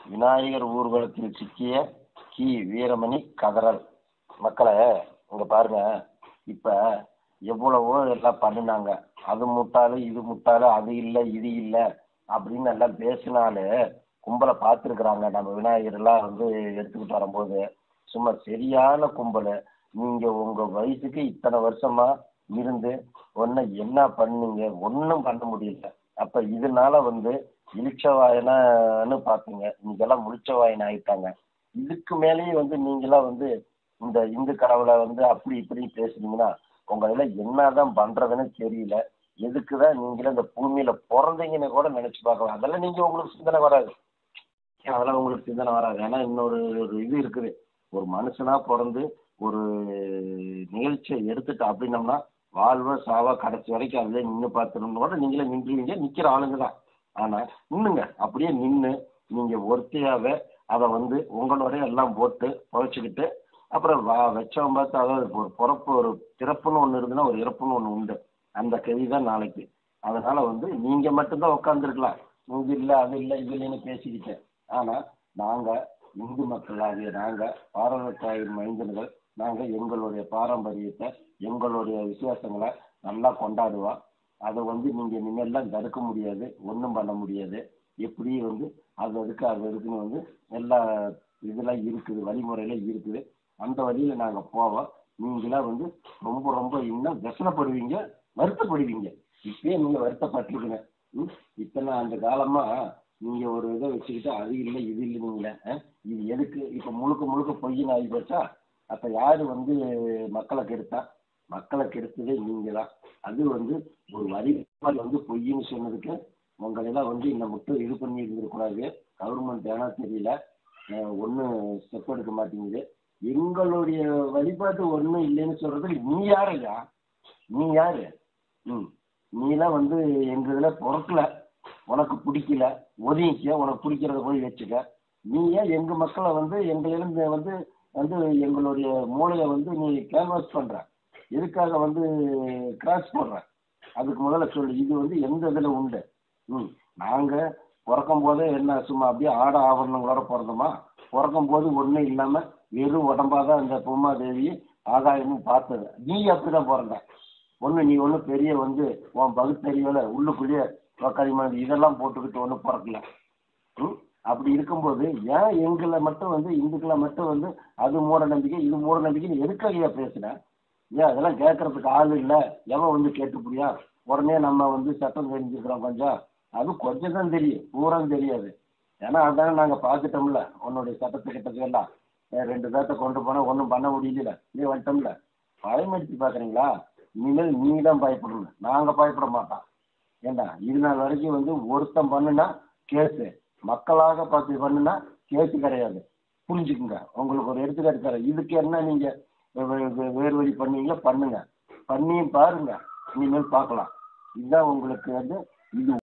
விநாயகர் ஊர்வலத்தில் சிக்கிய கி வீரமணி கதறல் மக்களே இங்கே பாருங்க இப்போ எவ்வளவோ எல்லாம் பண்ணினாங்க அது முட்டாள் இது முட்டாள் அது இல்லை இது இல்லை அப்படின்னு எல்லாம் பேசினாலே கும்பலை பார்த்துருக்குறாங்க நம்ம விநாயகர்லாம் வந்து எடுத்துக்கிட்டு வரும்போது சும்மா சரியான கும்பல் நீங்கள் உங்கள் வயசுக்கு இத்தனை வருஷமா இருந்து ஒன்றும் என்ன பண்ணீங்க ஒன்றும் பண்ண முடியல அப்போ இதனால வந்து இளிச்சவாயனான்னு பார்த்தீங்க இன்னைக்கெல்லாம் முழிச்சவாயன் ஆயிட்டாங்க இதுக்கு மேலேயும் வந்து நீங்களாம் வந்து இந்த இந்து கடவுளை வந்து அப்படி இப்படி பேசுனீங்கன்னா உங்களெல்லாம் என்னதான் பண்றதுன்னு தெரியல எதுக்கு தான் நீங்களே இந்த பூமியில பிறந்தீங்கன்னு கூட நினைச்சு பார்க்கலாம் அதெல்லாம் நீங்க உங்களுக்கு சிந்தனை வராது அதெல்லாம் உங்களுக்கு சிந்தனை வராது ஏன்னா இன்னொரு ஒரு இது இருக்குது ஒரு மனுஷனா பிறந்து ஒரு நிகழ்ச்சியை எடுத்துட்டு அப்படின்னம்னா வாழ்வ சாவா கடைசி வரைக்கும் அதிலே நின்று பார்த்துருந்தோட கூட நீங்களே நின்றுவீங்க நிற்கிற ஆளுங்க தான் ஆனால் நின்னுங்க அப்படியே நின்று நீங்கள் ஒருத்தையாவே அதை வந்து உங்களோட எல்லாம் போட்டு புழைச்சிக்கிட்டு அப்புறம் வா வச்சவன் பார்த்து அதாவது ஒரு பிறப்பு ஒரு பிறப்புன்னு ஒன்று இருக்குன்னா ஒரு இறப்புன்னு ஒன்று உண்டு அந்த கதி தான் நாளைக்கு அதனால வந்து நீங்கள் மட்டும்தான் உட்காந்துருக்கலாம் இது இல்லை அது இல்லை இது இல்லைன்னு பேசிக்கிட்டேன் ஆனால் நாங்கள் இந்து மக்களாகிய நாங்கள் பாரத தாயின் மைந்தன்கள் நாங்கள் எங்களுடைய பாரம்பரியத்தை எங்களுடைய விசுவாசங்களை நல்லா கொண்டாடுவோம் அதை வந்து நீங்கள் இனிமேல்லாம் தடுக்க முடியாது ஒன்றும் பண்ண முடியாது எப்படி வந்து அது அதுக்கு அது அதுக்குன்னு வந்து எல்லா இதெல்லாம் இருக்குது வழிமுறையில் இருக்குது அந்த வழியில் நாங்கள் போவோம் நீங்களாம் வந்து ரொம்ப ரொம்ப இன்னும் व्यசனப்படுவீங்க வருத்தப்படுவீங்க இப்பயே நீங்கள் வருத்தப்பட்டிருக்கீங்க ம் இத்தனை அந்த காலமாக நீங்கள் ஒரு இதை வச்சுக்கிட்டு அது இல்லை இது இல்லைங்களே இது எதுக்கு இப்போ முழுக்க முழுக்க பொய்ன்னு ஆகி போச்சா அப்போ யார் வந்து மக்களை கெடுத்தா மக்களை கெடுத்ததே நீங்கள் தான் அது வந்து ஒரு வரி வந்து பொய்ன்னு சொன்னதுக்கு உங்களெல்லாம் வந்து இந்த மட்டும் இது பண்ணி இருந்திருக்கூடாது கவர்மெண்ட் ஏன்னா தெரியல ஒன்றும் ஸ்டெப் எடுக்க மாட்டேங்குது எங்களுடைய வழிபாட்டு ஒன்றும் இல்லைன்னு சொல்கிறது நீ யாரையா நீ யாரு ம் நீலாம் வந்து எங்கள் இதில் பிறக்கல உனக்கு பிடிக்கல ஒதுங்கிக்க உனக்கு பிடிக்கிறத போய் வச்சுக்க நீ ஏன் எங்கள் மக்களை வந்து எங்களிருந்து வந்து வந்து எங்களுடைய மூளையை வந்து நீ கேன்வாஸ் பண்ணுற எதுக்காக வந்து கிராஸ் போடுற அதுக்கு முதல்ல சொல்லு இது வந்து எந்த இதில் உண்டு ம் நாங்கள் பிறக்கும் போதே என்ன சும்மா அப்படியே ஆட ஆவரணங்களோட பிறந்தோமா பிறக்கும் போது ஒன்றும் இல்லாமல் வெறும் உடம்பாக தான் அந்த பூமாதேவி ஆகாயமும் பார்த்தது நீ அப்படி தான் பிறந்த ஒன்று நீ ஒன்றும் பெரிய வந்து உன் பகுத்தறிவில் உள்ளுக்குள்ளேயே களிமண் இதெல்லாம் போட்டுக்கிட்டு ஒன்றும் பிறக்கல ம் அப்படி இருக்கும்போது ஏன் எங்களை மட்டும் வந்து இந்துக்களை மட்டும் வந்து அது மூட நம்பிக்கை இது மூட நம்பிக்கைன்னு எதுக்காக பேசுகிறேன் ஏன் அதெல்லாம் கேட்கறதுக்கு ஆள் இல்லை எவன் வந்து கேட்டுப்படியா உடனே நம்ம வந்து சட்டம் தெரிஞ்சுக்கிறோம் கொஞ்சம் அது கொஞ்சம் தான் தெரியும் பூரா தெரியாது ஏன்னா அதானே நாங்கள் பார்த்துட்டோம்ல உன்னுடைய சட்டத்தை கிட்டத்தையெல்லாம் ரெண்டு பேர்த்த கொண்டு போனால் ஒன்றும் பண்ண முடியல நீ வந்துட்டோம்ல பயமடித்து பார்க்குறீங்களா இனிமேல் நீ தான் பயப்படணும் நாங்கள் பயப்பட மாட்டோம் ஏண்டா இது நாள் வரைக்கும் வந்து ஒருத்தன் பண்ணுனா கேஸு மக்களாக பார்த்து பண்ணுனா கேஸு கிடையாது புரிஞ்சுக்குங்க உங்களுக்கு ஒரு எடுத்துக்காட்டு தரேன் இதுக்கு என்ன நீங்கள் வேறு வழி பண்ணீங்களோ பண்ணுங்க பண்ணியும் பாருங்க இனிமேல் பார்க்கலாம் இதுதான் உங்களுக்கு வந்து இது